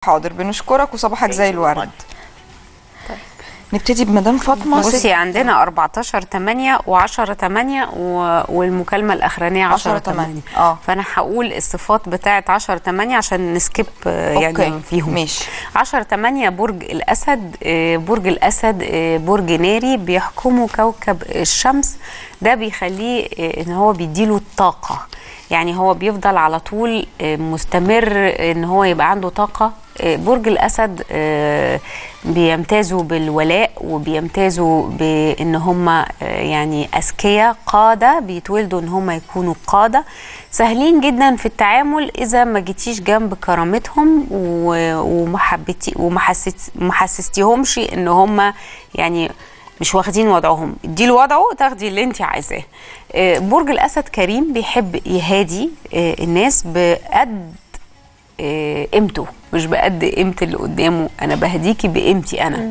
حاضر بنشكرك وصباحك زي الورد نبتدي بمدام فاطمه ست- بصي عندنا 14 8 و10 8 و... والمكالمه الاخرانيه 10 10 8 8. آه. فانا هقول الصفات بتاعه 10 8 عشان نسكيب آه، يعني أوكي. فيهم ماشي. 10 8 برج الاسد آه، برج الاسد آه، برج ناري بيحكمه كوكب الشمس ده بيخليه آه، ان هو بيديله الطاقه يعني هو بيفضل على طول آه، مستمر ان هو يبقى عنده طاقه آه، برج الاسد آه، بيمتازوا بالولاء وبيمتازوا بان هم آه، يعني اذكياء قاده بيتولدوا ان هم يكونوا قاده سهلين جدا في التعامل اذا ما جيتيش جنب كرامتهم و- ومحبتي ومحسست محسستيهمش ان هم يعني مش واخدين وضعهم اديله وضعه تاخدي اللي انت عايزاه آه، برج الاسد كريم بيحب يهادي آه، الناس بقد آه، قيمته مش بقد قيمه اللي قدامه انا بهديكي بقيمتي انا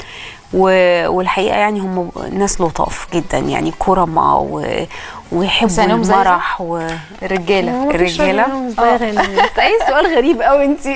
و- والحقيقه يعني هم ناس لطاف جدا يعني كرماء و- ويحبوا لسانهم زي المرح و... الرجاله الرجالة؟ بس اي سؤال غريب قوي انت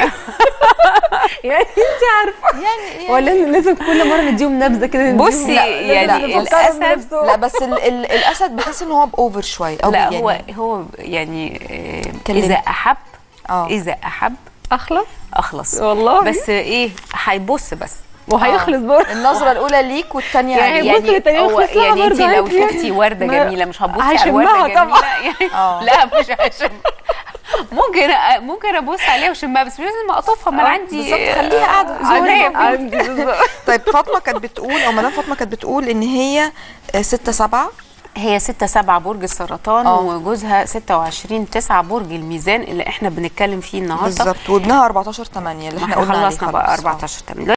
يعني انت عارفه يعني ولا إن لازم كل مره نديهم نبذه كده نديهم- بصي، لا، يعني لازم نفكرهم الأسد- بنفسهم. لا بس ال ال الاسد بحس ان هو باوفر شويه أو لا يعني هو هو يعني آه، كلمني. اذا احب آه. اذا احب اخلص اخلص والله؟ بس ايه هيبص بس وهيخلص برضه النصره الاولى ليك والثانيه يعني عليك هيبص للتانية هو ويخلص لها يعني انت برضه لو عادي. شفتي ورده ما- جميله مش هتبصي على هشمها الورده طبعا. جميله يعني آه. لا مش هشم ممكن أ- ممكن ابص عليها واشمها بس مش لازم اقطفها ما انا آه، عندي بالظبط، خليها قاعدة. زهرية. عندي بالظبط طيب فاطمه كانت بتقول او مدام فاطمه كانت بتقول ان هي 6 7 هي 6 7 برج السرطان آه. وجوزها 26 9 برج الميزان اللي احنا بنتكلم فيه النهارده بالظبط وابنها 14 8 اللي ما احنا احنا قلنا عليه خلصنا بقى خلاص. 14 8